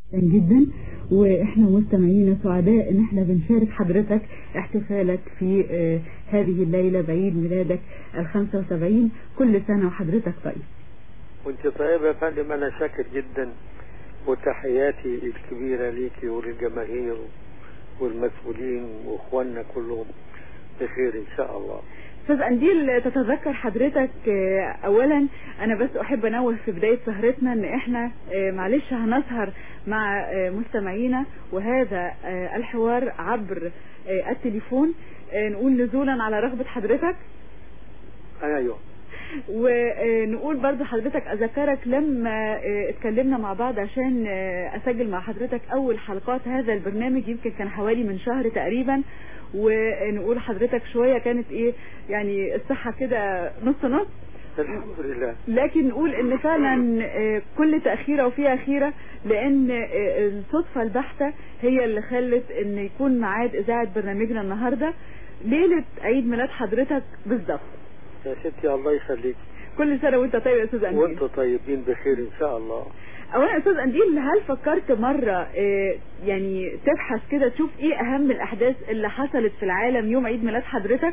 جدا واحنا مستمعين سعداء ان احنا بنشارك حضرتك احتفالك في آه، هذه الليلة بعيد ميلادك ال 75 كل سنة وحضرتك طيب وانت طيبة يا فندم انا شاكر جدا وتحياتي الكبيرة ليكي وللجماهير والمسؤولين واخواننا كلهم بخير ان شاء الله استاذ انديل تتذكر حضرتك آه، اولا انا بس احب انوه في بداية سهرتنا ان احنا آه، معلش هنسهر مع آه، مستمعينا وهذا آه، الحوار عبر آه، التليفون آه، نقول نزولا على رغبة حضرتك ايوه ونقول برضو حضرتك اذكرك لما آه، اتكلمنا مع بعض عشان آه، اسجل مع حضرتك اول حلقات هذا البرنامج يمكن كان حوالي من شهر تقريبا ونقول حضرتك شوية كانت ايه يعني الصحة كده نص نص الحمد لله لكن نقول ان فعلا آه، كل تأخيرة وفيها خيرة لان آه، الصدفة البحتة هي اللي خلت ان يكون ميعاد اذاعة برنامجنا النهاردة ليلة عيد ميلاد حضرتك بالظبط يا ستي الله يخليك كل سنة وانت طيب يا استاذ انديل وانتم طيبين بخير ان شاء الله اولا استاذ انديل هل فكرت مرة آه، يعني تبحث كده تشوف ايه اهم الاحداث اللي حصلت في العالم يوم عيد ميلاد حضرتك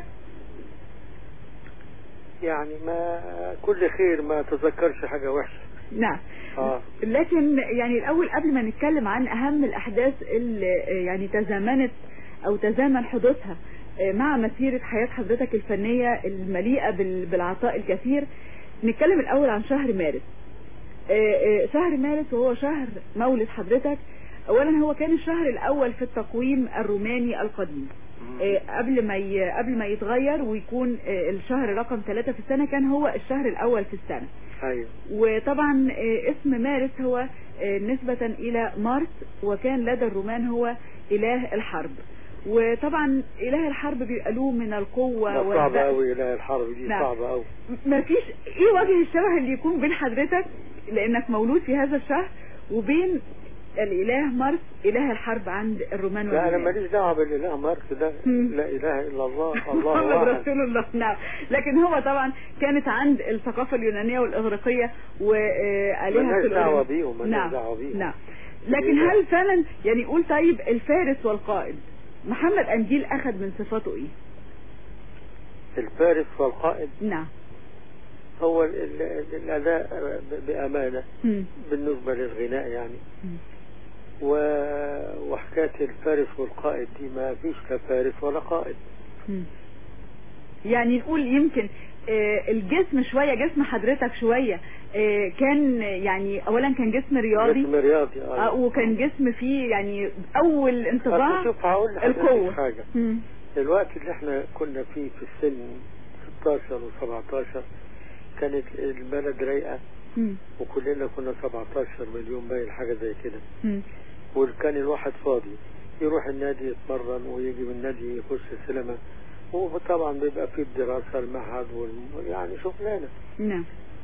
يعني ما كل خير ما تذكرش حاجة وحشة نعم اه لكن يعني الاول قبل ما نتكلم عن اهم الاحداث اللي آه، يعني تزامنت او تزامن حدوثها آه، مع مسيرة حياة حضرتك الفنية المليئة بال- بالعطاء الكثير نتكلم الاول عن شهر مارس آه، آه، شهر مارس وهو شهر مولد حضرتك اولا هو كان الشهر الاول في التقويم الروماني القديم آه، قبل ما ي... قبل ما يتغير ويكون آه، الشهر رقم ثلاثة في السنة كان هو الشهر الأول في السنة ايوه وطبعا آه، اسم مارس هو آه، نسبة إلى مارس وكان لدى الرومان هو إله الحرب وطبعا إله الحرب بيبقى له من القوة ده صعب والبأس قوي لا الحرب دي نعم. صعبة قوي ما فيش ايه وجه الشبه اللي يكون بين حضرتك لانك مولود في هذا الشهر وبين الاله مارس اله الحرب عند الرومان لا انا واليونان ماليش دعوة بالاله مارك ده مم. لا اله الا الله محمد الله واحد رسول الله نعم لكن هو طبعا كانت عند الثقافة اليونانية والإغريقية وآلهة ملناش الأولى. دعوة بيهم ملناش نعم دعوة بيهم نعم لكن هل فعلا يعني يقول طيب الفارس والقائد محمد أنجيل أخذ من صفاته إيه الفارس والقائد نعم هو ال- ال- الاداء ب- بامانة مم. بالنسبة للغناء يعني مم. و... وحكاية الفارس والقائد دي ما فيش لا فارس ولا قائد مم. يعني نقول يمكن آه، الجسم شوية جسم حضرتك شوية آه، كان يعني أولا كان جسم رياضي جسم رياضي آه، آه. وكان جسم فيه يعني أول أصل انطباع شوف هقول لحضرتك القوة حاجة مم. الوقت اللي احنا كنا فيه في السن 16 و17 كانت البلد رايقة مم. وكلنا كنا 17 مليون باين حاجة زي كده مم. وكان الواحد فاضي يروح النادي يتمرن ويجي من النادي يخش السينما وطبعا بيبقى فيه الدراسة المعهد والم... يعني شغلانة نعم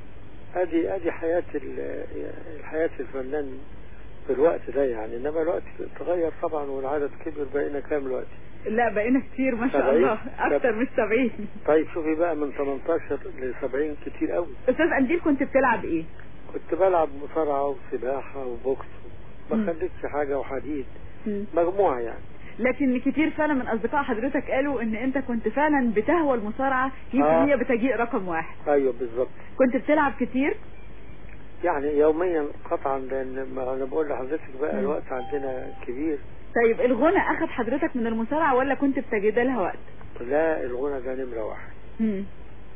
ادي ادي حياة ال- الحياة الفنان في الوقت ده يعني انما الوقت تغير طبعا والعدد كبر بقينا كام الوقت لا بقينا كتير ما شاء سبعين. الله أكتر من 70 طيب شوفي بقى من 18 ل 70 كتير قوي أستاذ أنديل كنت بتلعب إيه؟ كنت بلعب مصارعة وسباحة وبوكس مم. ما خليتش حاجة وحديد مم. مجموعة يعني لكن كتير فعلا من أصدقاء حضرتك قالوا إن أنت كنت فعلا بتهوى المصارعة يمكن آه. هي بتجيء رقم واحد ايوه بالظبط كنت بتلعب كتير؟ يعني يوميا قطعا لان ما انا بقول لحضرتك بقى مم. الوقت عندنا كبير طيب الغنى أخذ حضرتك من المصارعة ولا كنت بتجد لها وقت؟ لا الغنى ده نمرة واحد مم.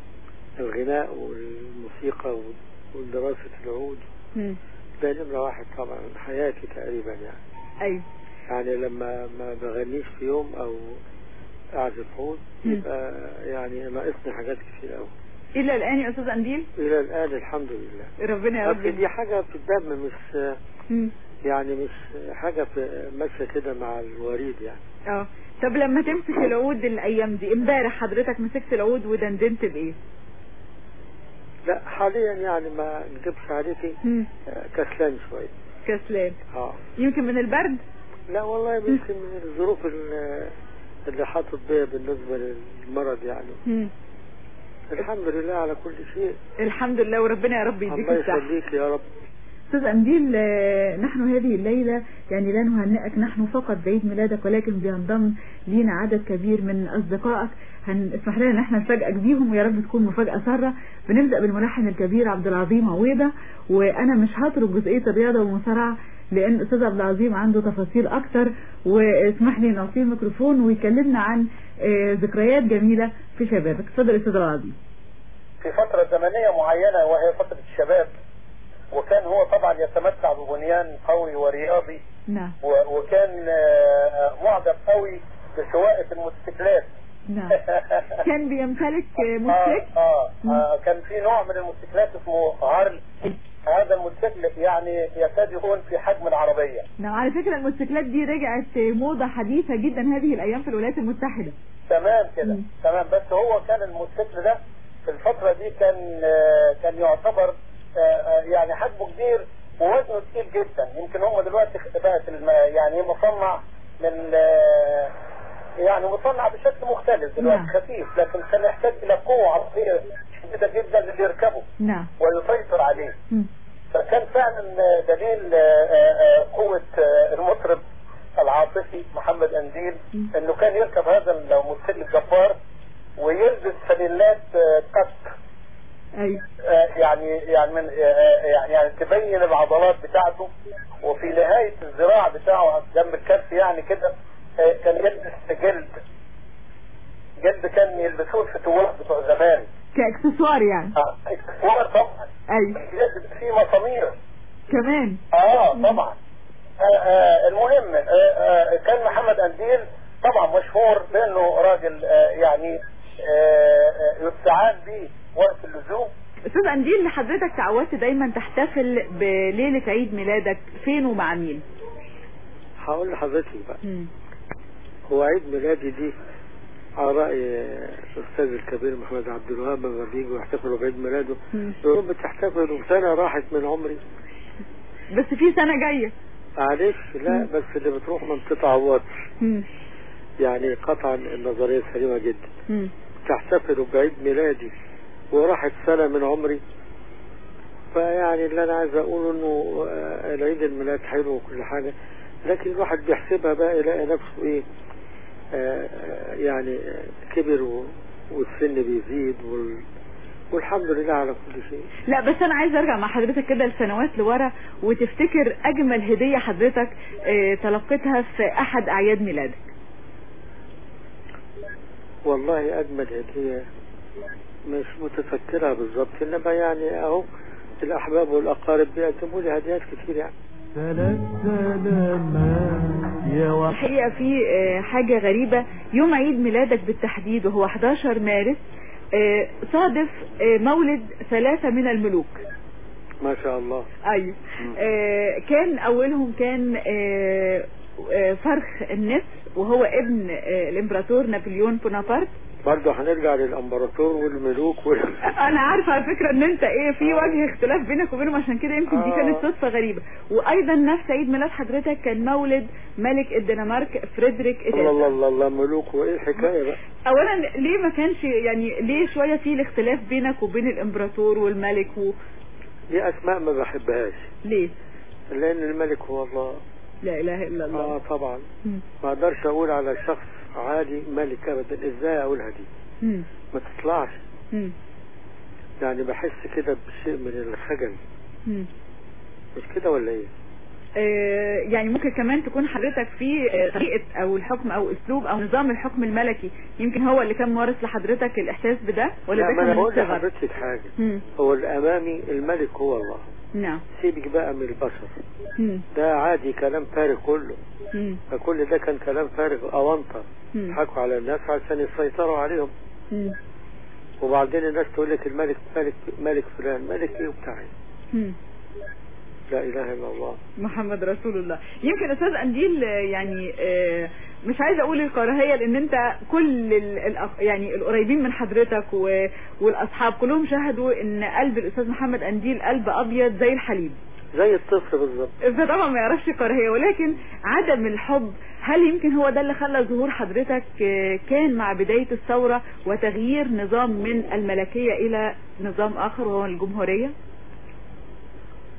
الغناء والموسيقى وال- ودراسة العود مم. ده نمرة واحد طبعا حياتي تقريبا يعني أيوه يعني لما ما بغنيش في يوم او اعزف عود مم. يبقى يعني ناقصني حاجات كتير قوي إلى الآن يا أستاذ أنديل الى الان الحمد لله ربنا يا بس رب دي حاجة في الدم مش مم. يعني مش حاجة في ماشية كده مع الوريد يعني اه طب لما تمسك العود الايام دي امبارح حضرتك مسكت العود ودندنت بايه لا حاليا يعني ما نجيبش عليكي مم. آه، كسلان شوية كسلان اه يمكن من البرد لا والله يمكن من الظروف ال- اللي حاطط بيها بالنسبة للمرض يعني مم. الحمد لله على كل شيء الحمد لله وربنا يا رب يديك الله الصحة يخليك يا رب استاذ انديل آه، نحن هذه الليله يعني لا نهنئك نحن فقط بعيد ميلادك ولكن بينضم لينا عدد كبير من اصدقائك هنسمح لنا ان احنا نفاجئك بيهم ويا رب تكون مفاجاه ساره بنبدا بالملحن الكبير عبد العظيم عويضه وانا مش هترك جزئيه الرياضه والمصارعه لان استاذ عبد العظيم عنده تفاصيل اكتر واسمح لي نعطيه الميكروفون ويكلمنا عن آه، ذكريات جميله في شبابك اتفضل يا استاذ العظيم في فترة زمنية معينة وهي فترة الشباب وكان هو طبعا يتمتع ببنيان قوي ورياضي نعم و- وكان آه، آه، معجب قوي بسواقة الموتوسيكلات نعم كان بيمتلك آه، آه موتوسيكل آه آه كان في نوع من الموتوسيكلات اسمه هارل هذا الموتوسيكل يعني يكاد يكون في حجم العربية نعم على فكرة الموتوسيكلات دي رجعت موضة حديثة جدا هذه الأيام في الولايات المتحدة تمام كده مم. تمام بس هو كان الموتوسيكل ده في الفترة دي كان آه، كان يعتبر آه، آه، يعني حجمه كبير ووزنه تقيل جدا يمكن هم دلوقتي بقت الم- يعني مصنع من آه، يعني مصنع بشكل مختلف دلوقتي نعم. خفيف لكن كان يحتاج الى قوة عصبية شديدة جدا اللي يركبه نعم ويسيطر عليه مم. فكان فعلا دليل آه، آه، قوة آه، المطرب العاطفي محمد أنديل مم. انه كان يركب هذا الموتوسيكل الجبار ويلبس فانيلات آه، قط أيوة آه، يعني يعني من آه، آه، يعني يعني تبين العضلات بتاعته وفي نهاية الذراع بتاعه جنب الكف يعني كده آه، كان يلبس جلد جلد كان يلبسوه الفتوات بتوع زمان كاكسسوار يعني آه، اكسسوار طبعا أيوة يلبس فيه مسامير كمان اه طبعا آه آه المهم آه آه كان محمد انديل طبعا مشهور بانه راجل آه يعني آه آه يستعان به وقت اللزوم أستاذ أنديل حضرتك تعودت دايما تحتفل بليلة عيد ميلادك فين ومع مين؟ هقول لحضرتك بقى مم. هو عيد ميلادي دي على رأي الأستاذ الكبير محمد عبد الوهاب لما بيجوا يحتفلوا بعيد ميلاده مم. يقولوا بتحتفلوا بسنة راحت من عمري بس في سنة جاية معلش لا مم. بس اللي بتروح ما بتتعوضش مم. يعني قطعا النظرية سليمة جدا مم. تحتفلوا بعيد ميلادي وراحت سنة من عمري فيعني اللي أنا عايز أقوله إنه آه، العيد الميلاد حلو وكل حاجة لكن الواحد بيحسبها بقى يلاقي نفسه إيه آه، آه، يعني آه، كبر و- والسن بيزيد وال... والحمد لله على كل شيء لا بس انا عايز ارجع مع حضرتك كده لسنوات لورا وتفتكر اجمل هدية حضرتك آه، تلقيتها في احد اعياد ميلادك والله أجمل هدية مش متفكرها بالظبط إنما يعني أهو الأحباب والأقارب بيقدموا لي هديات كتير يعني ثلاث سلامات يا وحيد الحقيقة في آه، حاجة غريبة يوم عيد ميلادك بالتحديد وهو 11 مارس آه، صادف آه، مولد ثلاثة من الملوك ما شاء الله ايوه آه، كان اولهم كان آه، آه، فرخ النسر وهو ابن آه، الامبراطور نابليون بونابرت برضه هنرجع للامبراطور والملوك وال... انا عارفه على فكره ان انت ايه في وجه اختلاف بينك وبينهم عشان كده يمكن دي آه. كانت صدفه غريبه وايضا نفس عيد ميلاد حضرتك كان مولد ملك الدنمارك فريدريك الله الله الثالث الله الله ملوك وايه الحكايه بقى اولا ليه ما كانش يعني ليه شويه في الاختلاف بينك وبين الامبراطور والملك و... دي اسماء ما بحبهاش ليه لان الملك هو الله لا اله الا الله اه طبعا مم. ما اقدرش اقول على شخص عادي ملك ابدا ازاي اقولها دي مم. ما تطلعش مم. يعني بحس كده بشيء من الخجل مم. مش كده ولا ايه آه، يعني ممكن كمان تكون حضرتك في آه، طريقة او الحكم او اسلوب او نظام الحكم الملكي يمكن هو اللي كان مورث لحضرتك الاحساس بده ولا لا ده ما انا كان من بقول الصغر لحضرتك حاجه مم. هو الامامي الملك هو الله نعم سيبك بقى من البشر مم. ده عادي كلام فارغ كله مم. فكل ده كان كلام فارغ اونطه مم. يضحكوا على الناس عشان يسيطروا عليهم مم. وبعدين الناس تقول لك الملك ملك ملك فلان ملك ايه وبتاع إيه؟ مم. لا اله الا الله محمد رسول الله يمكن استاذ انديل آه، يعني آه، مش عايزه اقول الكراهيه لان انت كل ال- الأخ- يعني القريبين من حضرتك و- والاصحاب كلهم شاهدوا ان قلب الاستاذ محمد انديل قلب ابيض زي الحليب زي الطفل بالظبط فطبعا ما يعرفش كراهيه ولكن عدم الحب هل يمكن هو ده اللي خلى ظهور حضرتك آه، كان مع بدايه الثوره وتغيير نظام من الملكيه الى نظام اخر وهو الجمهوريه؟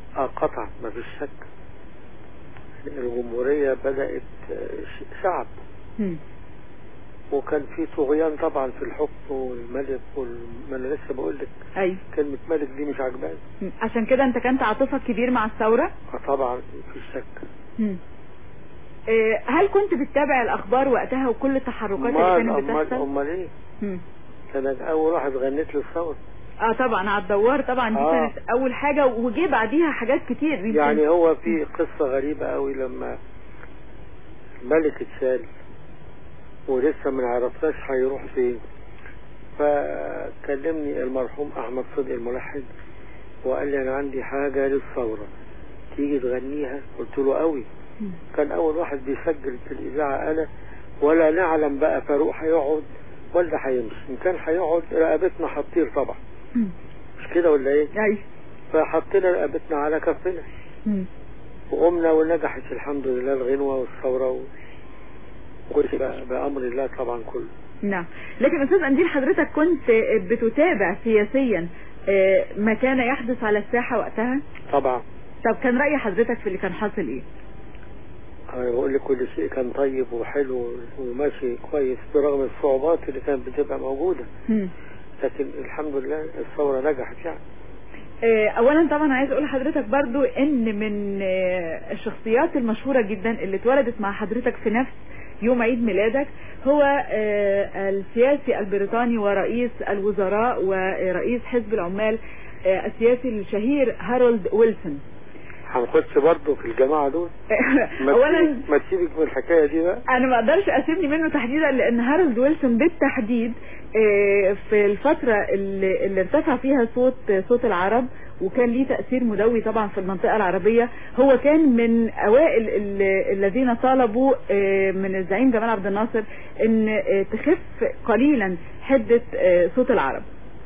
اه قطعا ما فيش شك الجمهورية بدأت آه، ش- شعب مم. وكان في طغيان طبعا في الحكم والملك وال... ما انا لسه بقول لك ايوه كلمة ملك دي مش عجباني مم. عشان كده انت كان تعاطفك كبير مع الثورة آه طبعا في شك مم. آه، هل كنت بتتابع الاخبار وقتها وكل التحركات اللي امال كانت امال بتحصل امال ايه مم. كان اول واحد غنيت للثورة اه طبعا على الدوار طبعا دي آه. كانت اول حاجة وجي بعديها حاجات كتير يمكن- يعني هو في قصة غريبة قوي لما الملك اتشال ولسه ما عرفناش هيروح فين فكلمني المرحوم احمد صدقي الملحن وقال لي انا عندي حاجة للثورة تيجي تغنيها قلت له قوي مم. كان اول واحد بيسجل في الاذاعة انا ولا نعلم بقى فاروق هيقعد ولا هيمشي ان كان هيقعد رقبتنا هتطير طبعا مم. مش كده ولا ايه ايوه فحطينا رقبتنا على كفنا مم. وقمنا ونجحت الحمد لله الغنوة والثورة و... وكل شيء بقى بأمر الله طبعا كله نعم لكن استاذ انديل حضرتك كنت بتتابع سياسيا آه، ما كان يحدث على الساحة وقتها طبعا طب كان رأي حضرتك في اللي كان حاصل ايه أنا بقول لك كل شيء كان طيب وحلو وماشي كويس برغم الصعوبات اللي كانت بتبقى موجودة مم. لكن الحمد لله الثورة نجحت يعني آه، اولا طبعا عايز اقول لحضرتك برضو ان من آه، الشخصيات المشهورة جدا اللي اتولدت مع حضرتك في نفس يوم عيد ميلادك هو آه، السياسي البريطاني ورئيس الوزراء ورئيس حزب العمال آه، السياسي الشهير هارولد ويلسون هنخش برضه في الجماعة دول ما اولا تسيبك- ما تسيبك من الحكاية دي بقى انا ما اقدرش اسيبني منه تحديدا لان هارولد ويلسون بالتحديد آه، في الفترة اللي, اللي ارتفع فيها صوت صوت العرب وكان ليه تأثير مدوي طبعا في المنطقة العربية هو كان من اوائل ال- الذين طالبوا آه، من الزعيم جمال عبد الناصر ان آه، تخف قليلا حدة آه، صوت العرب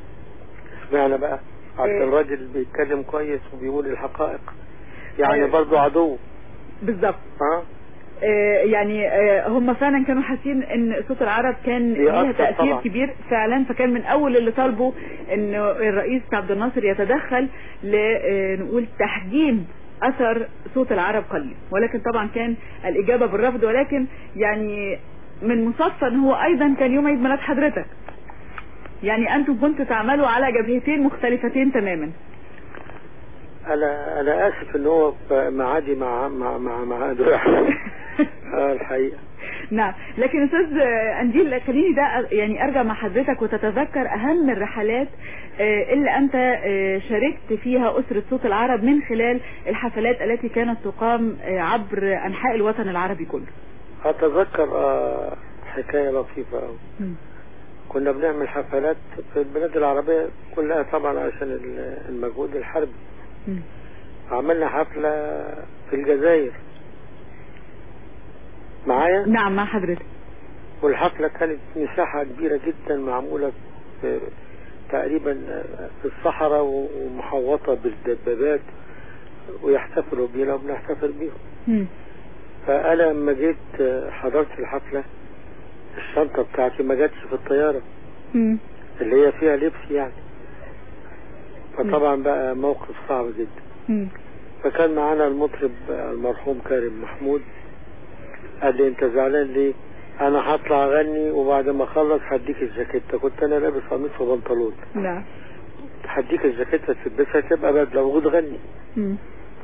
اشمعنى بقى عشان إيه. الراجل بيتكلم كويس وبيقول الحقائق يعني أيوة. برضه عدو بالظبط ها آه، يعني آه، هم فعلا كانوا حاسين ان صوت العرب كان بيأثر ليها تأثير طبعا. كبير فعلا فكان من اول اللي طالبوا ان الرئيس عبد الناصر يتدخل لنقول تحجيم اثر صوت العرب قليل ولكن طبعا كان الاجابة بالرفض ولكن يعني من مصادفة ان هو ايضا كان يوم عيد ميلاد حضرتك يعني انتم كنتوا تعملوا على جبهتين مختلفتين تماما انا انا اسف ان هو معادي مع مع مع مع دول اه الحقيقه نعم لكن استاذ انديل خليني ده يعني ارجع مع حضرتك وتتذكر اهم الرحلات آه، اللي انت آه، شاركت فيها اسرة صوت العرب من خلال الحفلات التي كانت تقام آه، عبر انحاء الوطن العربي كله اتذكر آه حكايه لطيفه قوي مم. كنا بنعمل حفلات في البلاد العربيه كلها طبعا عشان ال- المجهود الحربي مم. عملنا حفله في الجزائر معايا نعم مع حضرتك والحفله كانت مساحه كبيره جدا معموله في تقريبا في الصحراء ومحوطه بالدبابات ويحتفلوا بينا وبنحتفل بيهم مم. فانا لما جيت حضرت الحفله الشنطه بتاعتي ما جاتش في الطياره مم. اللي هي فيها لبس يعني فطبعا بقى موقف صعب جدا مم. فكان معانا المطرب المرحوم كارم محمود قال لي انت زعلان ليه انا هطلع اغني وبعد ما اخلص هديك الجاكيته كنت انا لابس قميص وبنطلون نعم هديك الجاكيته تلبسها تبقى بدله وتغني مم.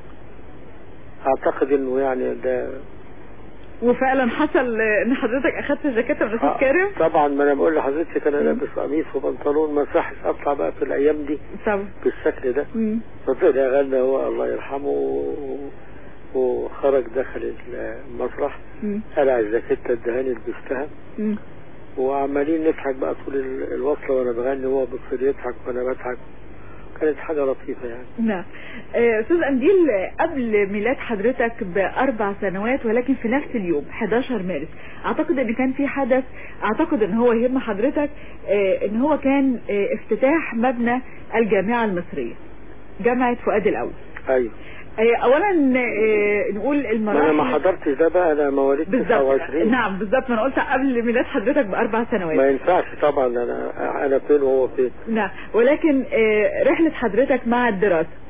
اعتقد انه يعني ده وفعلا حصل آه، ان حضرتك اخدت الجاكيته من استاذ آه، كريم طبعا ما انا بقول لحضرتك انا مم. لابس قميص وبنطلون ما صحش اطلع بقى في الايام دي طبعا بالشكل ده مم. فطلع غنى هو الله يرحمه و- وخرج دخل المسرح مم. قلع الجاكيته ادهاني لبستها مم. وعمالين نضحك بقى طول ال- الوصله وانا بغني وهو بيصير يضحك وانا بضحك كانت حاجه لطيفه يعني نعم آه، استاذ انديل آه، قبل ميلاد حضرتك باربع سنوات ولكن في نفس اليوم 11 مارس اعتقد ان كان في حدث اعتقد ان هو يهم حضرتك آه، ان هو كان آه، افتتاح مبنى الجامعة المصرية جامعة فؤاد الاول ايوه آه، اولا آه، نقول ما انا المراحل ما حضرتش ده بقى انا مواليد بالظبط 29 نعم بالظبط ما انا قلت قبل ميلاد حضرتك باربع ما سنوات ينفعش طبعا انا انا فين وهو فين نعم ولكن آه، رحلة حضرتك مع الدراسة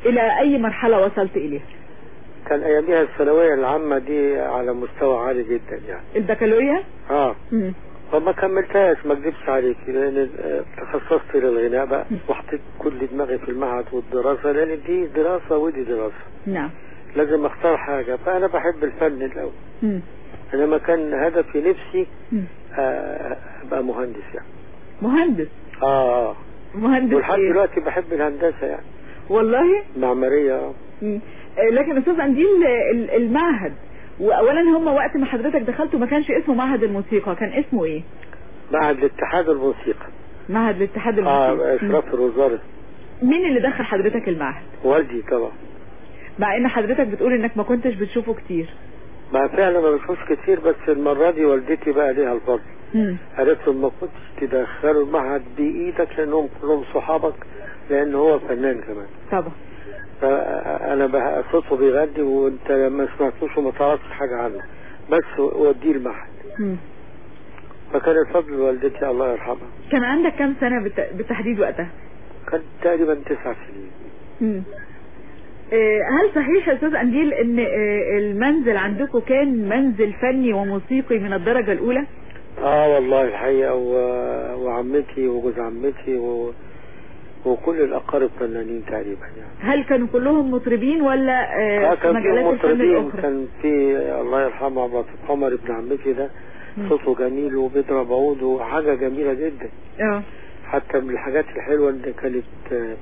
الى اي مرحلة وصلت اليها كان اياميها الثانويه العامه دي على مستوى عالي جدا يعني البكالوريا اه مم. فما كملتهاش ما اكذبش عليك لان آه، تخصصت للغناء بقى وحطيت كل دماغي في المعهد والدراسه لان دي دراسه ودي دراسه نعم لازم اختار حاجه فانا بحب الفن الاول مم. انما كان هدفي نفسي مم. آه، ابقى مهندس يعني مهندس اه اه مهندس ولحد إيه؟ دلوقتي بحب الهندسه يعني والله معماريه آه. مم. آه، لكن استاذ انديل ال- المعهد واولا هم وقت ما حضرتك دخلته ما كانش اسمه معهد الموسيقى كان اسمه ايه معهد الاتحاد الموسيقى معهد الاتحاد اه الموسيقى اشراف الوزاره مم. مين اللي دخل حضرتك المعهد والدي طبعا مع ان حضرتك بتقول انك ما كنتش بتشوفه كتير ما فعلا ما بشوفش كتير بس المره دي والدتي بقى ليها الفضل مم. قالت له ما كنتش تدخلوا المعهد بايدك لانهم كلهم صحابك لان هو فنان كمان طبعا فانا بقى صوته بيغني وانت ما سمعتوش وما تعرفش حاجه عنه بس وديه المعهد مم. فكان الفضل والدتي الله يرحمها كان عندك كام سنة بالت- بالتحديد وقتها كان تقريبا تسع سنين مم. آه، هل صحيح يا استاذ انديل ان آه، المنزل عندكم كان منزل فني وموسيقي من الدرجة الاولى اه والله الحقيقه و... وعمتي وجوز عمتي و... وكل الاقارب فنانين تقريبا يعني هل كانوا كلهم مطربين ولا آه، اه في كان في مجالات الفن مطربين الاخرى كان في الله يرحمه عبد اللطيف عمر ابن عمتي ده مم. صوته جميل وبيضرب عود وحاجه جميله جدا اه حتى من الحاجات الحلوه اللي كانت آه،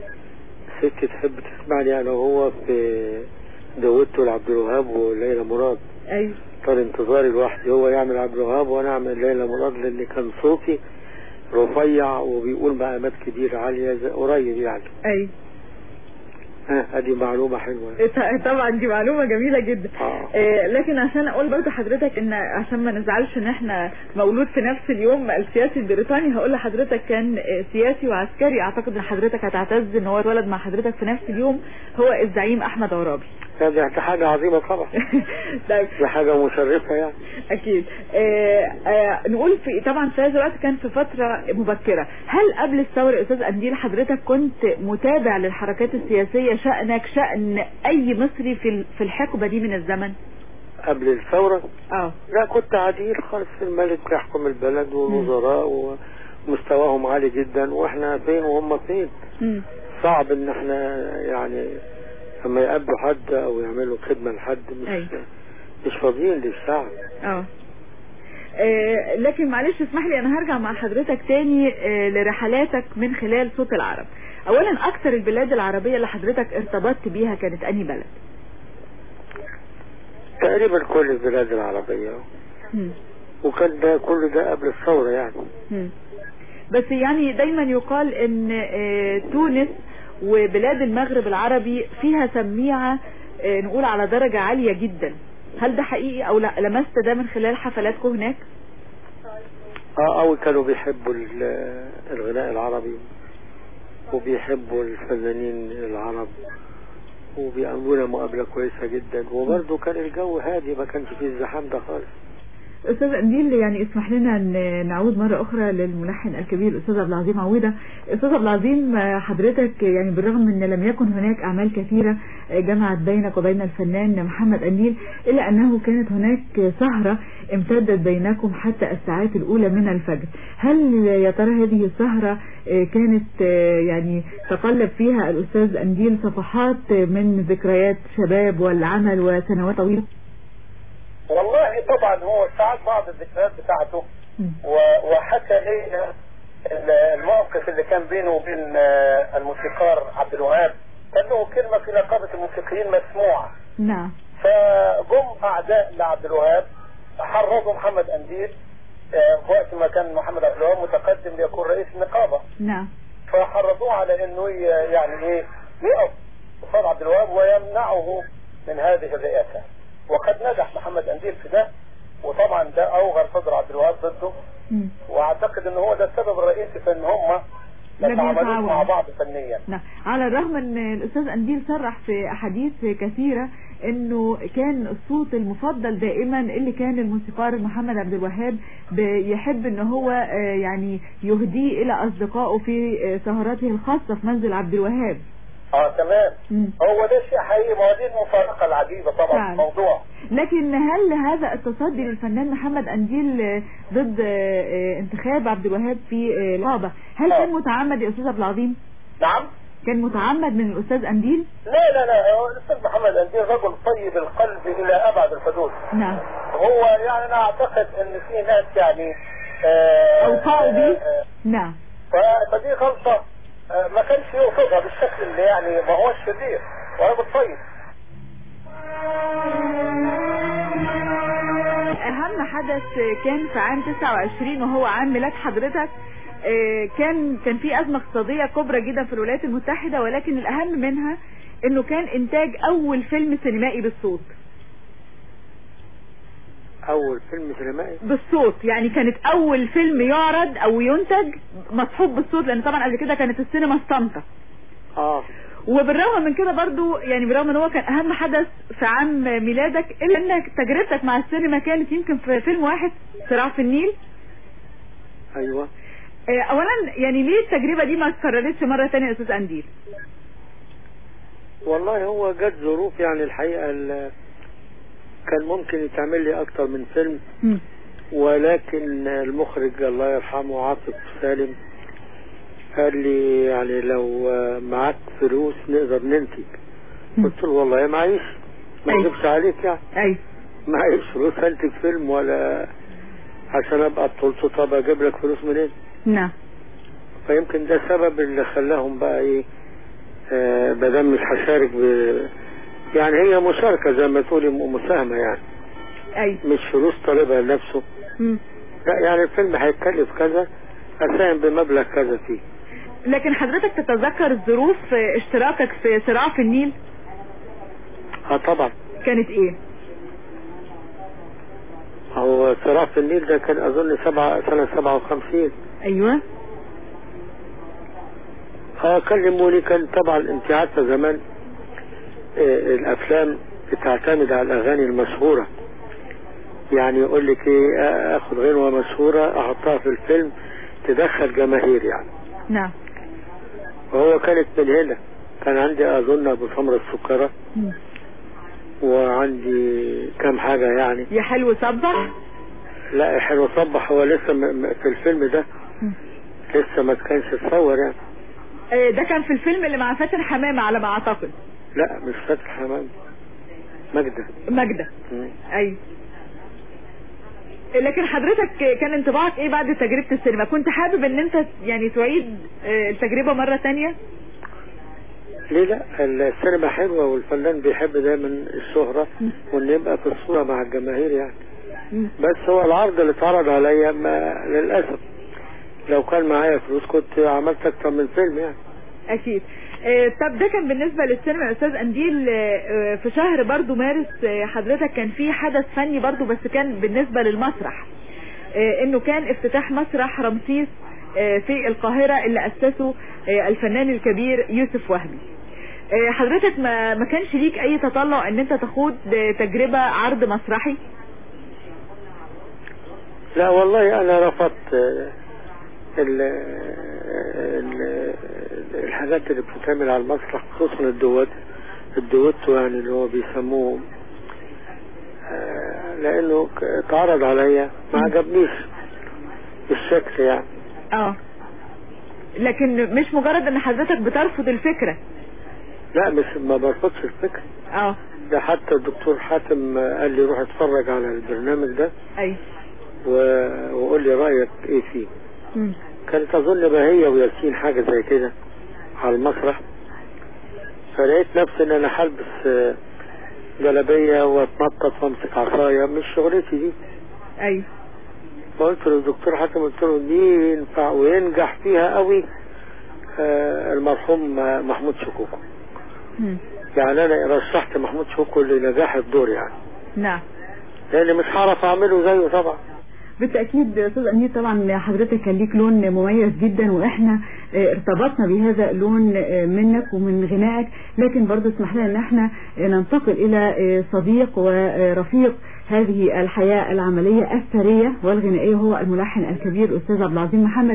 ست تحب تسمعني انا وهو في دويتو لعبد الوهاب وليلى مراد ايوه كان انتظاري لوحدي هو يعمل عبد الوهاب وانا اعمل ليلى مراد لان كان صوتي رفيع وبيقول مقامات كبيره عاليه زي- قريب يعني ايوه ها ادي معلومه حلوه ط- طبعا دي معلومة جميلة جدا اه آه، لكن عشان اقول برضه حضرتك ان عشان ما نزعلش ان احنا مولود في نفس اليوم السياسي البريطاني هقول لحضرتك كان آه، سياسي وعسكري اعتقد ان حضرتك هتعتز ان هو اتولد مع حضرتك في نفس اليوم هو الزعيم احمد عرابي هذه حاجه عظيمه طبعا طيب دي حاجه مشرفه يعني اكيد آه آه نقول في طبعا في هذا الوقت كان في فتره مبكره هل قبل الثوره يا استاذ انديل حضرتك كنت متابع للحركات السياسيه شانك شان اي مصري في ال- في الحقبه دي من الزمن قبل الثوره اه لا كنت عديل خالص في الملك يحكم البلد والوزراء ومستواهم عالي جدا واحنا فين وهم فين مم. صعب ان احنا يعني لما يقابلوا حد او يعملوا خدمه لحد مش أيوة. مش فاضيين للشعب اه آه، لكن معلش اسمح لي انا هرجع مع حضرتك تاني آه، لرحلاتك من خلال صوت العرب اولا اكثر البلاد العربية اللي حضرتك ارتبطت بيها كانت انهي بلد تقريبا كل البلاد العربيه مم. وكان ده كل ده قبل الثوره يعني مم. بس يعني دايما يقال ان آه، تونس وبلاد المغرب العربي فيها سميعة آه، نقول على درجة عالية جدا هل ده حقيقي او لا لمست ده من خلال حفلاتكم هناك اه او كانوا بيحبوا ال- الغناء العربي وبيحبوا الفنانين العرب وبيعملونا مقابلة كويسة جدا وبرضه كان الجو هادي ما كانش فيه الزحام ده خالص استاذ انديل يعني اسمح لنا ان نعود مرة اخرى للملحن الكبير الاستاذ عبد العظيم عويدة استاذ عبد العظيم آه، حضرتك يعني بالرغم ان لم يكن هناك اعمال كثيرة آه، جمعت بينك وبين الفنان محمد انديل الا انه كانت هناك سهرة امتدت بينكم حتى الساعات الاولى من الفجر هل يا ترى هذه السهرة آه، كانت آه، يعني تقلب فيها الاستاذ انديل صفحات من ذكريات شباب والعمل وسنوات طويلة والله طبعا هو ساعات بعض الذكريات بتاعته و- وحكى لي ال- الموقف اللي كان بينه وبين آه، الموسيقار عبد الوهاب كان له كلمه في نقابه الموسيقيين مسموعه نعم فجم اعداء لعبد الوهاب حرضوا محمد انديل آه، وقت ما كان محمد عبد الوهاب متقدم ليكون رئيس النقابه نعم فحرضوه على انه ي- يعني ايه يقف قصاد عبد الوهاب ويمنعه من هذه الرئاسه وقد نجح محمد انديل في ده وطبعا ده اوغر صدر عبد الوهاب ضده مم. واعتقد ان هو ده السبب الرئيسي في ان هم ما لم تعاملوش يتعاونوا. مع بعض فنيا نعم على الرغم ان الاستاذ انديل صرح في احاديث كثيرة انه كان الصوت المفضل دائما اللي كان الموسيقار محمد عبد الوهاب بيحب ان هو آه، يعني يهديه الى اصدقائه في آه، سهراته الخاصة في منزل عبد الوهاب اه تمام مم. هو ده شيء حقيقي ما هو دي المفارقه العجيبه طبعا فعلا. في الموضوع لكن هل هذا التصدي للفنان محمد أنديل آه، ضد آه، آه، انتخاب عبد الوهاب في آه، الغابة هل آه. كان متعمد يا أستاذ عبد العظيم؟ نعم كان متعمد من الأستاذ أنديل؟ لا لا لا هو الاستاذ محمد انديل رجل طيب القلب الى ابعد الحدود نعم هو يعني انا اعتقد ان في ناس يعني آه أوقعوا بيه؟ آه، نعم ف- فدي غلطه آه، ما كانش يقصدها بالشكل اللي يعني ما هوش شرير ورجل طيب أهم حدث كان في عام 29 وهو عام ميلاد حضرتك آه، كان كان في أزمة اقتصادية كبرى جدا في الولايات المتحدة ولكن الأهم منها إنه كان إنتاج أول فيلم سينمائي بالصوت اول فيلم سينمائي بالصوت يعني كانت أول فيلم يعرض أو ينتج مصحوب بالصوت لأن طبعا قبل كده كانت السينما الصامتة اه وبالرغم من كده برضو يعني بالرغم ان هو كان اهم حدث في عام ميلادك الا ان تجربتك مع السينما كانت يمكن في فيلم واحد صراع في النيل ايوه آه، اولا يعني ليه التجربة دي ما اتكررتش مرة تانية يا استاذ انديل والله هو جت ظروف يعني الحقيقه ال- كان ممكن يتعمل لي اكتر من فيلم مم. ولكن المخرج الله يرحمه عاطف سالم قال لي يعني لو معاك فلوس نقدر ننتج مم. قلت له والله معيش ما أيوة. اكذبش عليك يعني ايوه معيش فلوس انتج فيلم ولا عشان ابقى بطولته طب اجيب لك فلوس منين نعم فيمكن ده السبب اللي خلاهم بقى ايه آه بدل مش هشارك ب يعني هي مشاركة زي ما تقولي م- مساهمة يعني ايوه مش فلوس طالبها لنفسه مم. لا يعني الفيلم هيتكلف كذا اساهم بمبلغ كذا فيه لكن حضرتك تتذكر ظروف آه، اشتراكك في صراع في النيل اه طبعا كانت ايه هو صراع في النيل ده كان اظن سبعة سنة سبعة وخمسين ايوه اه كلموني كان طبعا انت عارفة زمان آه الافلام بتعتمد على الاغاني المشهورة يعني يقول لك ايه آه، اخد غنوة مشهورة احطها في الفيلم تدخل جماهير يعني نعم وهو كانت من هنا كان عندي اظن ابو سمرة السكرة مم. وعندي كام حاجة يعني يا حلو صبح لا حلو صبح هو لسه م- م- في الفيلم ده مم. لسه ما كانش اتصور يعني آه، ده كان في الفيلم اللي مع فاتن حمامة على ما اعتقد لا مش فاتح حمام مجدة ماجدة مم. ايوه لكن حضرتك كان انطباعك ايه بعد تجربة السينما كنت حابب ان انت يعني تعيد آه، التجربة مرة تانية ليه لا السينما حلوة والفنان بيحب دايما الشهرة وان يبقى في الصورة مع الجماهير يعني مم. بس هو العرض اللي اتعرض عليا ما للأسف لو كان معايا فلوس كنت عملت اكتر من فيلم يعني اكيد آه، طب ده كان بالنسبة للسينما يا استاذ انديل آه، آه، في شهر برضو مارس آه، حضرتك كان في حدث فني برضو بس كان بالنسبة للمسرح آه، انه كان افتتاح مسرح رمسيس آه، في القاهرة اللي اسسه آه، الفنان الكبير يوسف وهبي آه، حضرتك ما ما كانش ليك اي تطلع ان انت تخوض آه، تجربة عرض مسرحي لا والله انا رفضت آه، ال ال الحاجات اللي بتتعمل على المسرح خصوصا الدوات الدويتو يعني اللي هو بيسموه آه، لانه ك- اتعرض عليا ما عجبنيش الشكل يعني اه لكن مش مجرد ان حضرتك بترفض الفكرة لا مش ما برفضش الفكرة اه ده حتى الدكتور حاتم قال لي روح اتفرج على البرنامج ده اي و- وقول لي رأيك ايه فيه مم. كانت اظن بهية وياسين حاجة زي كده على المسرح فلقيت نفسي ان انا هلبس آه، جلابية واتنطط وامسك عصاية مش شغلتي دي اي فقلت للدكتور حاتم قلت له دي ينفع وينجح فيها قوي آه، المرحوم آه، محمود شكوكو مم. يعني انا رشحت محمود شكوكو لنجاح الدور يعني نعم لان مش هعرف اعمله زيه طبعا بالتأكيد أستاذ أمير طبعا حضرتك كان ليك لون مميز جدا وإحنا آه، ارتبطنا بهذا اللون آه، منك ومن غنائك لكن برضو اسمح لنا أن احنا آه، ننتقل إلى آه، صديق ورفيق هذه الحياة العملية الثرية والغنائية هو الملحن الكبير أستاذ عبد العظيم محمد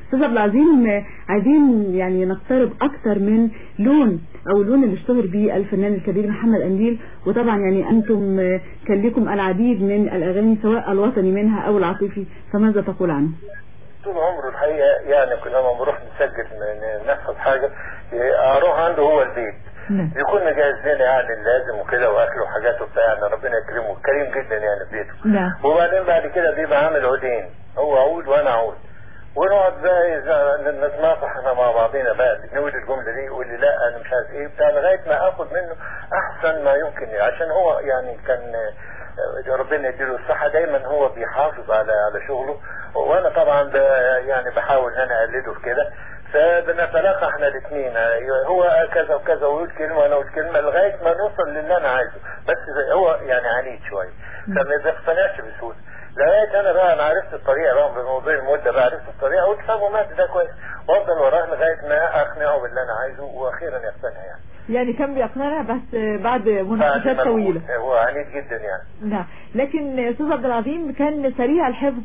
استاذ عبد العظيم آه، عايزين يعني نقترب اكتر من لون او اللون اللي اشتهر بيه الفنان الكبير محمد قنديل وطبعا يعني انتم آه، كان لكم العديد من الاغاني سواء الوطني منها او العاطفي فماذا تقول عنه؟ طول عمره الحقيقه يعني كنا لما بنروح نسجل ن- نحفظ حاجه ي- اروح عنده هو البيت نعم. يكون مجهز لنا يعني اللازم وكده واكل وحاجات وبتاع يعني ربنا يكرمه كريم جدا يعني في بيته نعم وبعدين بعد كده بيبقى عامل عودين هو عود وانا عود ونقعد بقى إذا نتناطح احنا مع بعضينا بقى نقول الجمله دي يقول لي لا انا مش عارف ايه بتاع لغايه ما اخد منه احسن ما يمكن عشان هو يعني كان آه، ربنا يديله الصحه دايما هو بيحافظ على على شغله وانا طبعا ب- يعني بحاول ان انا اقلده في كده فبنتلاقى احنا الاثنين هو كذا وكذا ويقول كلمه وانا اقول كلمه لغايه ما نوصل للي انا عايزه بس زي- هو يعني عنيد شويه فما بيقتنعش بسهوله لغايه انا بقى انا عرفت الطريقه بقى بموضوع المده بقى عرفت الطريقه قلت طب ومات ده كويس وافضل وراه لغايه ما اقنعه باللي انا عايزه واخيرا يقتنع يعني يعني كان بيقنعنا بس آه، بعد بعد مناقشات ما طويله نقول. هو عنيد جدا يعني نعم لكن استاذ عبد العظيم كان سريع الحفظ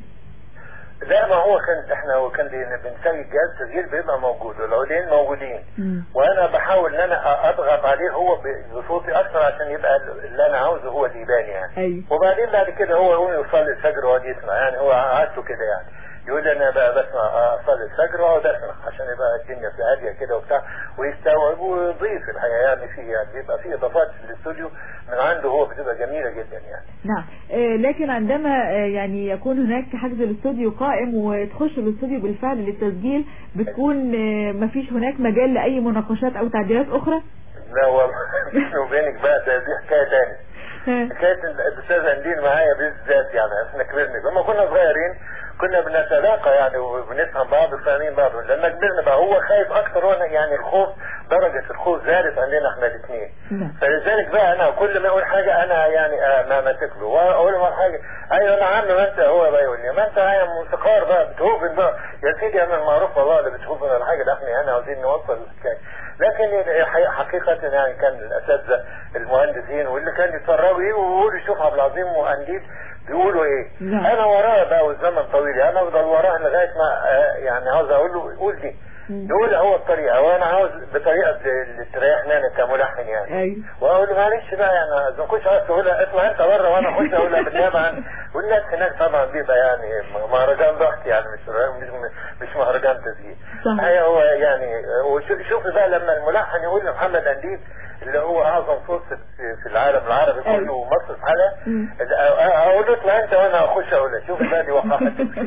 لا ما هو كان احنا كان بن- بنسوي جهاز تسجيل بيبقى موجود والعودين موجودين مم. وانا بحاول ان انا اضغط عليه هو ب- بصوتي اكثر عشان يبقى اللي انا عاوزه هو اللي يبان يعني ايوه وبعدين بعد كده هو يقوم يصلي الفجر ويقعد يسمع يعني هو عادته كده يعني يقول لي انا بقى بسمع اصلي الفجر واقعد اسمع عشان يبقى الدنيا في هاديه كده وبتاع ويستوعب ويضيف الحقيقه يعني فيه يعني بيبقى فيه اضافات في الاستوديو من عنده هو بتبقى جميله جدا يعني نعم آه، لكن عندما آه، يعني يكون هناك حجز الاستوديو قائم وتخش الاستوديو بالفعل للتسجيل بتكون آه، مفيش هناك مجال لأي مناقشات أو تعديلات أخرى لا والله بيني وبينك بقى ده دي حكايه تاني حكايه الاستاذ انديل معايا بالذات يعني احنا كبرنا لما كنا صغيرين كنا بنتلاقى يعني وبنفهم بعض وفاهمين بعض لما كبرنا بقى هو خايف اكتر وانا يعني الخوف درجه الخوف زادت عندنا احنا الاثنين نعم. فلذلك بقى انا كل ما اقول حاجه انا يعني آه ما ماسك له واقول له حاجه ايوه انا عم ما انت هو بقى يقول لي ما انت يا موسيقار بقى بتهوفن بقى يا سيدي انا المعروف والله اللي بتهوفن ولا حاجه ده احنا هنا عاوزين نوصل الحكايه لكن الحقيقة- حقيقة يعني كان الأساتذة المهندسين واللي كان يتفرجوا يجوا ويقولوا شوف عبد العظيم وأنديل بيقولوا إيه نعم. أنا وراه بقى والزمن طويل أنا أفضل وراه لغاية ما آه، يعني عاوز أقول له قول دي مم. يقول هو الطريقة وأنا عاوز بطريقة اللي تريحني أنا كملحن يعني أيوه واقول له معلش بقى يعني ما كنتش عايز تقولها اطلع انت بره وانا اخش اقولها بالنيابه عن والناس هناك طبعا بيبقى يعني مهرجان ضغط يعني مش مش مش مهرجان تسجيل صح. هي هو يعني وشو- شوفي بقى لما الملحن يقول لمحمد انديل اللي هو اعظم صوت في- في العالم العربي كله أيوه. ومصر في حالها مم. اقول له اطلع انت وانا اخش اقولها شوف بقى دي وقعت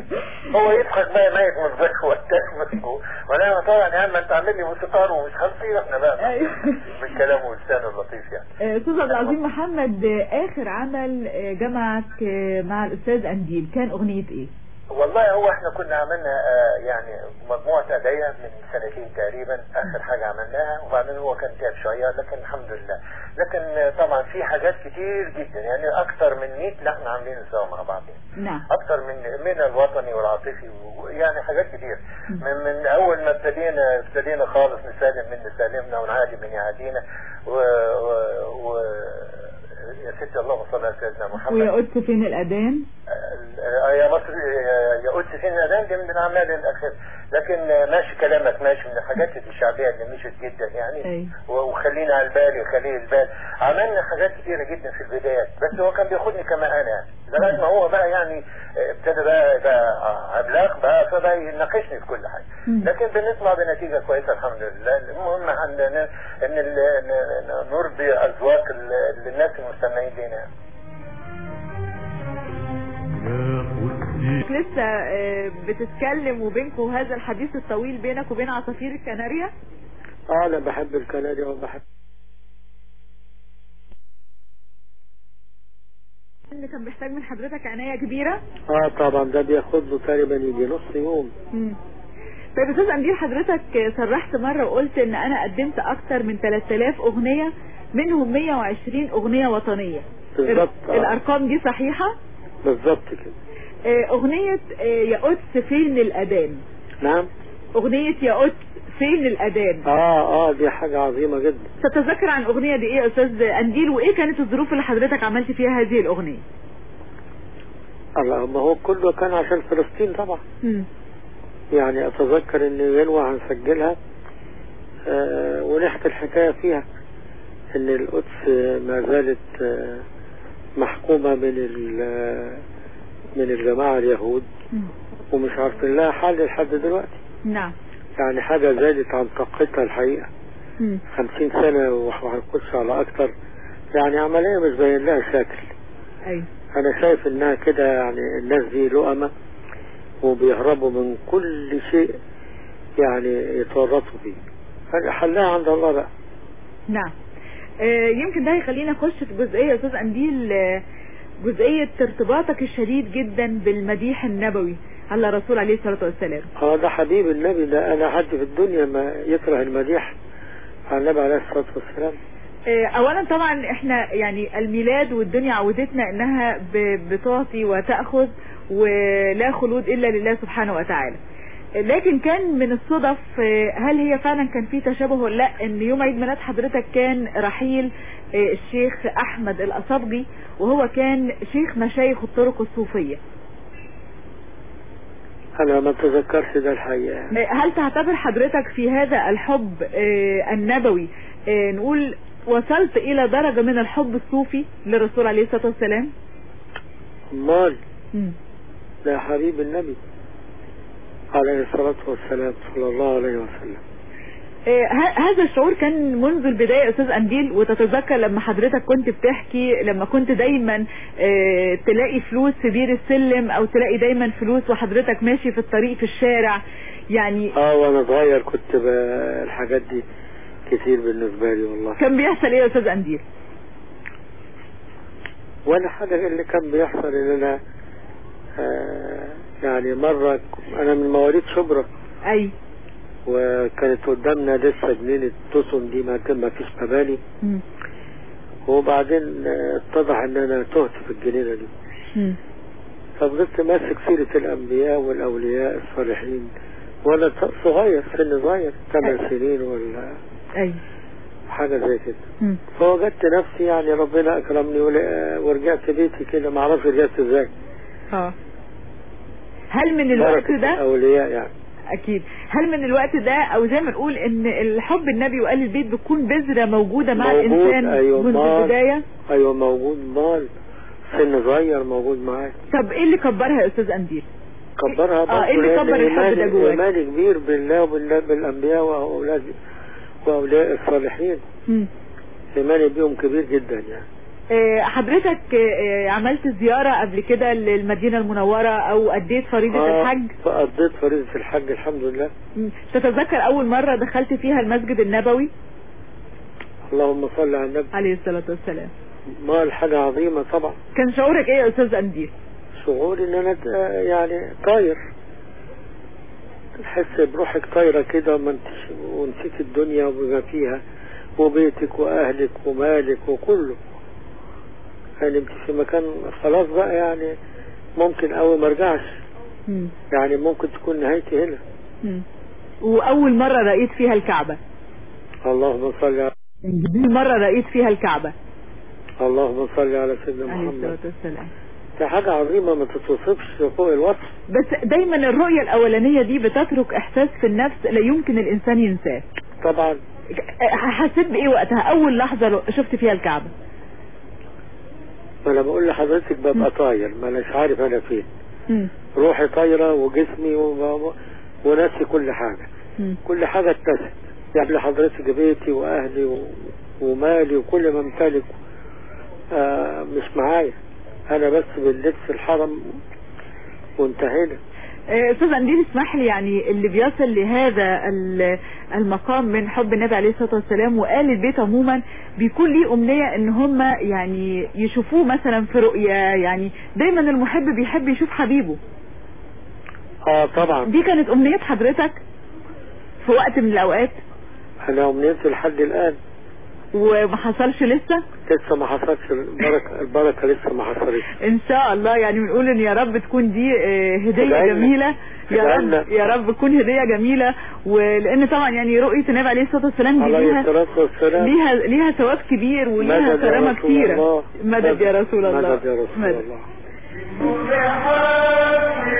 هو يضحك بقى ميت من الضحك والتاني وانا طبعا يا عم انت عامل لي موسيقار ومش خالصين احنا بقى أيوه. من كلامه ولسانه اللطيف يعني آه، أستاذ عبد العظيم محمد آه، آخر عمل آه، جمعك آه، مع الأستاذ أنديل كان أغنية إيه؟ والله هو احنا كنا عملنا آه، يعني مجموعة أدعية من سنتين تقريبا آخر حاجة عملناها وبعدين هو كان تعب شوية لكن الحمد لله لكن آه، طبعا في حاجات كتير جدا يعني أكتر من 100 لحن عاملين سوا مع بعضين نعم أكتر من من الوطني والعاطفي ويعني حاجات كتير من من أول ما ابتدينا ابتدينا خالص نسالم من نسالمنا ونعادي من يعادينا و, و, و يا ستي اللهم صل على سيدنا محمد ويا قدس فين الأذان؟ آه، يا مصر آه، يا قدس فين الاذان دي من الاعمال الاخيره لكن آه، ماشي كلامك ماشي من الحاجات الشعبيه اللي مشت جدا يعني أي. و- وخلينا على البال وخليه البال عملنا حاجات كتيره جدا في البدايات بس هو كان بياخدني كما انا يعني لغايه ما هو بقى يعني آه، ابتدى بقى بقى عملاق بقى فبقى يناقشني في كل حاجه مم. لكن بنطلع بنتيجه كويسه الحمد لله المهم عندنا ان ال- ن- ن- نرضي اذواق ال- الناس المستمعين لنا يعني. لسه آه، بتتكلم وبينكم هذا الحديث الطويل بينك وبين عصافير الكناريا اه انا بحب الكندي وبحب اللي كان بيحتاج من حضرتك عناية كبيرة اه طبعا ده بياخد له تقريبا يجي نص يوم مم. طيب استاذ انديل حضرتك صرحت مرة وقلت ان انا قدمت اكتر من 3000 اغنية منهم 120 اغنية وطنية بالظبط ال- آه. الارقام دي صحيحة بالظبط كده آه، اغنية آه، يا قدس فين الاذان نعم اغنية يا قدس فين الاذان اه اه دي حاجة عظيمة جدا تتذكر عن الاغنية دي ايه يا استاذ انديل وايه كانت الظروف اللي حضرتك عملت فيها هذه الاغنية الله ما هو كله كان عشان فلسطين طبعا مم. يعني اتذكر ان غنوة هنسجلها آه، ونحكي الحكاية فيها ان القدس ما زالت آه، محكومة من ال- من الجماعة اليهود مم. ومش عارفين لها حل لحد دلوقتي نعم يعني حاجة زادت عن طاقتها الحقيقة مم. خمسين سنة وهنخش على أكتر يعني عملية مش باين لها شكل ايوه أنا شايف إنها كده يعني الناس دي لؤمة وبيهربوا من كل شيء يعني يتورطوا فيه حلها عند الله بقى نعم آه، يمكن ده هيخلينا نخش في جزئية يا استاذ انديل آه، جزئية ارتباطك الشديد جدا بالمديح النبوي على الرسول عليه الصلاة والسلام اه ده حبيب النبي ده أنا حد في الدنيا ما يكره المديح على النبي عليه الصلاة والسلام آه، اولا طبعا احنا يعني الميلاد والدنيا عودتنا انها ب- بتعطي وتأخذ ولا خلود الا لله سبحانه وتعالى آه، لكن كان من الصدف آه، هل هي فعلا كان في تشابه ولا لا ان يوم عيد ميلاد حضرتك كان رحيل آه، الشيخ احمد الاصبجي وهو كان شيخ مشايخ الطرق الصوفية أنا ما أتذكرش ده الحقيقة آه، هل تعتبر حضرتك في هذا الحب آه، النبوي آه، نقول وصلت الى درجة من الحب الصوفي للرسول عليه الصلاة والسلام أمال مم. ده حبيب النبي عليه الصلاة والسلام صلى الله عليه وسلم آه، ه- هذا الشعور كان منذ البداية يا أستاذ أنديل وتتذكر لما حضرتك كنت بتحكي لما كنت دايما آه، تلاقي فلوس في بير السلم أو تلاقي دايما فلوس وحضرتك ماشي في الطريق في الشارع يعني اه وانا صغير كنت ب... الحاجات دي كتير بالنسبة لي والله كان بيحصل إيه يا أستاذ أنديل؟ ولا حاجة اللي كان بيحصل ان انا آه يعني مرة انا من مواليد شبرا أي وكانت قدامنا لسه جنينة توسن دي ما كان ما فيش مباني مم. وبعدين آه، اتضح ان انا تهت في الجنينة دي مم. ففضلت ماسك سيرة الانبياء والاولياء الصالحين وانا صغير سن صغير ثمان سنين ولا أي حاجة زي كده مم. فوجدت نفسي يعني ربنا اكرمني ول- ورجعت بيتي كده ما اعرفش رجعت ازاي اه هل من الوقت بركة ده الاولياء يعني اكيد هل من الوقت ده او زي ما نقول ان الحب النبي وآل البيت بتكون بذرة موجودة مع موجود، الانسان أيوة، منذ مال. البداية ايوه موجود مال سن صغير موجود معايا طب ايه اللي كبرها يا استاذ انديل كبرها آه، برضه إيه اللي لأن كبر الحب ده إيماني- جواك؟ ايماني كبير بالله وبالانبياء واولاد واولياء الصالحين مم. ايماني بيهم كبير جدا يعني آه، حضرتك آه، عملت زيارة قبل كده للمدينة المنورة او اديت فريضة آه، الحج فقضيت فريضة الحج الحمد لله مم. تتذكر اول مرة دخلت فيها المسجد النبوي اللهم صل على النبي عليه الصلاة والسلام مال حاجة عظيمة طبعا كان شعورك ايه يا استاذ انديل شعور ان انا ت- يعني طاير تحس بروحك طايرة كده وما انتش- ونسيت الدنيا وبما فيها وبيتك واهلك ومالك وكله يعني انت في مكان خلاص بقى يعني ممكن اوي ما ارجعش مم. يعني ممكن تكون نهايتي هنا مم. واول مرة رأيت فيها الكعبة اللهم صل على مرة رأيت فيها الكعبة اللهم صل على سيدنا عليه محمد الصلاة والسلام دي حاجة عظيمة ما تتوصفش فوق الوصف بس دايما الرؤية الأولانية دي بتترك إحساس في النفس لا يمكن الإنسان ينساه طبعا حسيت بإيه وقتها أول لحظة شفت فيها الكعبة ما انا بقول لحضرتك ببقى طاير ما اناش عارف انا فين مم. روحي طايرة وجسمي و... وناسي كل حاجة مم. كل حاجة اتنست يعني لحضرتك بيتي واهلي و... ومالي وكل ما امتلك آه مش معايا انا بس باللبس الحرم وانتهينا آه، استاذ انديل اسمح لي يعني اللي بيصل لهذا ال- المقام من حب النبي عليه الصلاه والسلام وآل البيت عموما بيكون ليه امنيه ان هم يعني يشوفوه مثلا في رؤيا يعني دايما المحب بيحب يشوف حبيبه اه طبعا دي كانت امنيه حضرتك في وقت من الاوقات انا امنيتي لحد الان وما حصلش لسه لسه ما حصلش البركة البركة لسه ما حصلتش ان شاء الله يعني بنقول ان يا رب تكون دي آه، هدية تدعينا. جميلة يا تدعينا. رب يا رب تكون هدية جميلة ولان طبعا يعني رؤية النبي عليه الصلاة والسلام دي عليه ليها الصلاة والسلام ليها ليها ثواب كبير وليها مدد يا كرامة رسول كثيرة الله. مدد يا رسول الله مدد يا رسول مدد. الله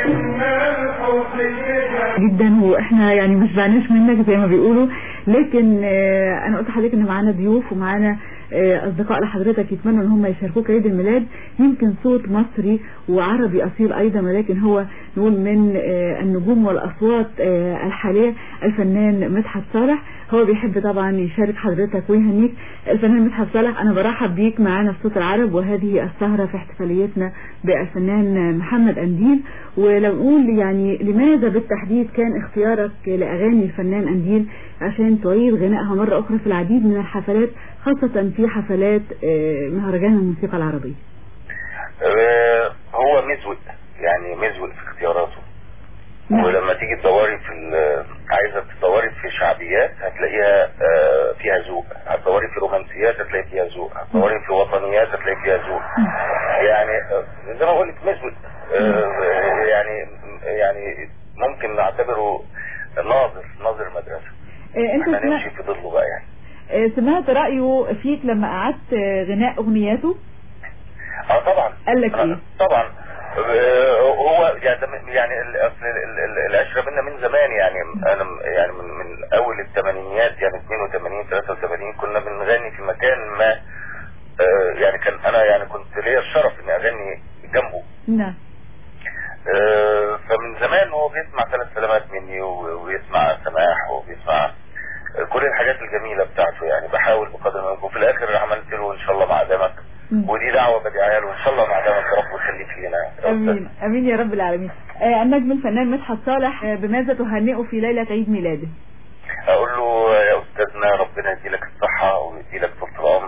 جدا واحنا يعني مش بعناش منك زي ما بيقولوا لكن آه، انا قلت لحضرتك ان معانا ضيوف ومعانا آه، اصدقاء لحضرتك يتمنوا ان هم يشاركوك عيد الميلاد يمكن صوت مصري وعربي اصيل ايضا ولكن هو نقول من آه، النجوم والاصوات آه، الحاليه الفنان مدحت صالح هو بيحب طبعا يشارك حضرتك ويهنيك الفنان مدحت صالح انا برحب بيك معانا في صوت العرب وهذه السهره في احتفاليتنا بالفنان محمد انديل ولو نقول يعني لماذا بالتحديد كان اختيارك لاغاني الفنان انديل عشان تعيد غنائها مره اخرى في العديد من الحفلات خاصه في حفلات آه، مهرجان الموسيقى العربيه آه، هو مزوق يعني مزوق في اختياراته نعم. ولما تيجي تدوري في ال- عايزه تدوري في شعبيات هتلاقيها آه، فيها ذوق هتدوري في رومانسيات هتلاقي فيها ذوق هتدوري في وطنيات هتلاقي فيها ذوق يعني آه، زي ما بقول لك مزوق آه، يعني يعني ممكن نعتبره ناظر ناظر مدرسه آه، انت احنا سمعت نمشي في ظله بقى يعني آه، سمعت رايه فيك لما قعدت آه، غناء اغنياته اه طبعا قال لك آه، ايه؟ طبعا آه، هو يعني ده من- يعني ال- أصل ال- ال- العشره بينا من زمان يعني انا م- يعني من, من اول الثمانينيات يعني 82 73 كنا بنغني في مكان ما آه، يعني كان انا يعني كنت ليا الشرف اني اغني جنبه نعم آه، فمن زمان هو بيسمع ثلاث سلامات مني و- ويسمع سماح وبيسمع آه، كل الحاجات الجميله بتاعته يعني بحاول بقدر ما يمكن وفي الاخر عملت له ان شاء الله مع دمك مم. ودي دعوه بدعيها له ان شاء الله مع دمك يا رب ويخليك لينا يا أستاذ. امين امين يا رب العالمين آه، النجم الفنان مدحت صالح آه، بماذا تهنئه في ليله عيد ميلاده اقول له يا استاذنا ربنا يديلك الصحه ويديلك طول العمر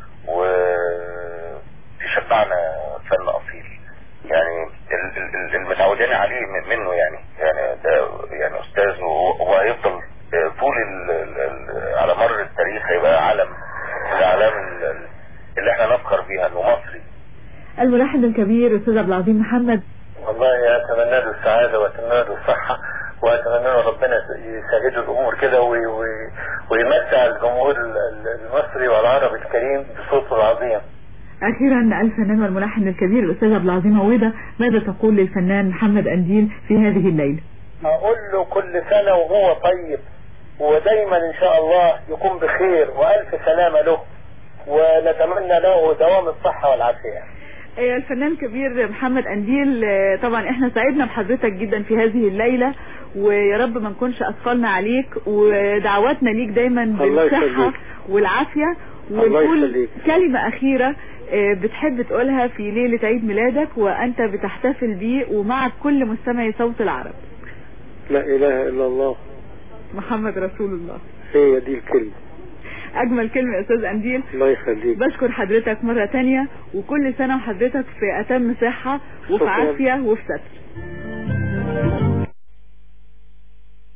وتشبعنا فن اصيل يعني ال- ال- ال- المتعودين عليه من- منه يعني يعني ده يعني استاذ و- وهيفضل آه، طول ال- ال- ال- على مر التاريخ هيبقى علم من الاعلام ال- ال- اللي احنا نفخر بيها انه مصري الملحن الكبير استاذ عبد العظيم محمد والله اتمنى له السعاده واتمنى له الصحه واتمنى له ربنا يسهل الامور كده وي- وي- ويمتع الجمهور ال- ال- المصري والعربي الكريم بصوته العظيم اخيرا الفنان والملحن الكبير الاستاذ عبد العظيم عويضه ماذا تقول للفنان محمد انديل في هذه الليله اقول له كل سنه وهو طيب ودايما ان شاء الله يكون بخير والف سلامه له ونتمنى له دوام الصحه والعافيه آه، الفنان الكبير محمد انديل آه، طبعا احنا سعدنا بحضرتك جدا في هذه الليله ويا رب ما نكونش اثقلنا عليك ودعواتنا ليك دايما الله بالصحه يخليك. والعافيه الله ونقول يخليك. كلمه اخيره آه، بتحب تقولها في ليله عيد ميلادك وانت بتحتفل بيه ومع كل مستمعي صوت العرب لا اله الا الله محمد رسول الله هي دي الكلمة اجمل كلمه يا استاذ انديل الله يخليك بشكر حضرتك مرة تانية وكل سنة وحضرتك في أتم صحة وفي شكراً. عافية وفي ستر